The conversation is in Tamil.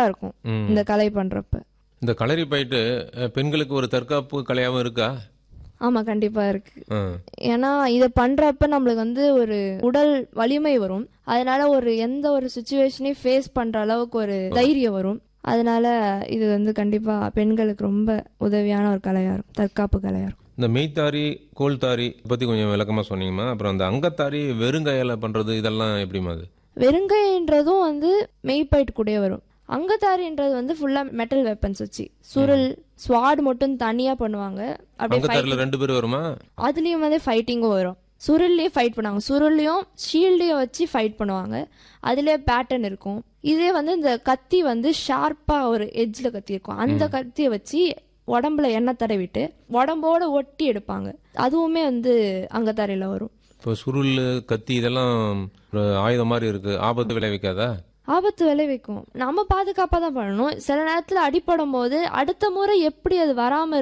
இருக்கும் ம். இந்த கலை பண்றப்ப இந்த களரி பயிட்டு அஹ், பெண்களுக்கு ஒரு தற்காப்பு கலையாகவும் இருக்கா ஆமா கண்டிப்பா இருக்கு ஆ. ஏன்னா இதை பண்றப்ப நம்மளுக்கு வந்து ஒரு உடல் வலிமை வரும் அதனால ஒரு எந்த ஒரு சுச்சுவேஷனையும் ஃபேஸ் பண்ற அளவுக்கு ஒரு தைரியம் வரும் அதனால இது வந்து கண்டிப்பா பெண்களுக்கு ரொம்ப உதவியான ஒரு கலையா இருக்கும் தற்காப்பு கலையா இருக்கும் இந்த மெய்த்தாரி கோல்தாரி பற்றி கொஞ்சம் விளக்கமாக சொன்னீங்கம்மா அப்புறம் அந்த அங்கத்தாரி வெறுங்கையால் பண்ணுறது இதெல்லாம் எப்படிம்மா அது வெறுங்கைன்றதும் வந்து மெய்பைட் கூட வரும் அங்கத்தாரின்றது வந்து ஃபுல்லா மெட்டல் வெப்பன்ஸ் வச்சு சுருள் ஸ்வாட் மட்டும் தனியா பண்ணுவாங்க அப்படியே அங்கத்தாரில் ரெண்டு பேர் வருமா அதுலயும் வந்து ஃபைட்டிங்கும் வரும் சுருள்லயே ஃபைட் பண்ணுவாங்க சுருள்லயும் ஷீல்டையும் வச்சு ஃபைட் பண்ணுவாங்க அதுலயே பேட்டர்ன் இருக்கும் இதே வந்து இந்த கத்தி வந்து ஷார்ப்பா ஒரு எட்ஜ்ல கத்தி இருக்கும் அந்த கத்தியை வச்சு உடம்புல எண்ணெய் தடவிட்டு உடம்போட ஒட்டி எடுப்பாங்க அதுவுமே வந்து அங்கத்தாரியில வரும் இப்போ சுருள் கத்தி இதெல்லாம் ஒரு ஆயுதம் மாதிரி இருக்கு ஆபத்து விளைவிக்காதா ஆபத்து விளைவிக்கும் நம்ம பாதுகாப்பா தான் பண்ணணும் சில நேரத்துல அடிபடும் போது அடுத்த முறை எப்படி அது வராம